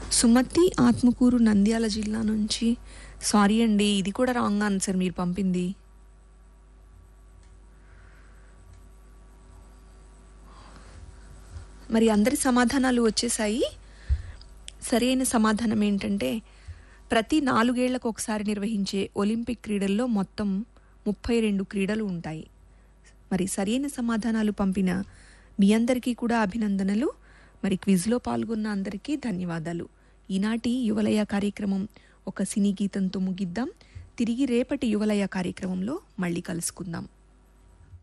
సుమతి ఆత్మకూరు నంద్యాల జిల్లా నుంచి సారీ అండి ఇది కూడా రాంగ్ ఆన్సర్ మీరు పంపింది మరి అందరి సమాధానాలు వచ్చేసాయి సరైన సమాధానం ఏంటంటే ప్రతి నాలుగేళ్లకు ఒకసారి నిర్వహించే ఒలింపిక్ క్రీడల్లో మొత్తం ముప్పై రెండు క్రీడలు ఉంటాయి మరి సరైన సమాధానాలు పంపిన మీ అందరికీ కూడా అభినందనలు మరి క్విజ్లో పాల్గొన్న అందరికీ ధన్యవాదాలు ఈనాటి యువలయ కార్యక్రమం ఒక సినీ గీతంతో ముగిద్దాం తిరిగి రేపటి యువలయ కార్యక్రమంలో మళ్ళీ కలుసుకుందాం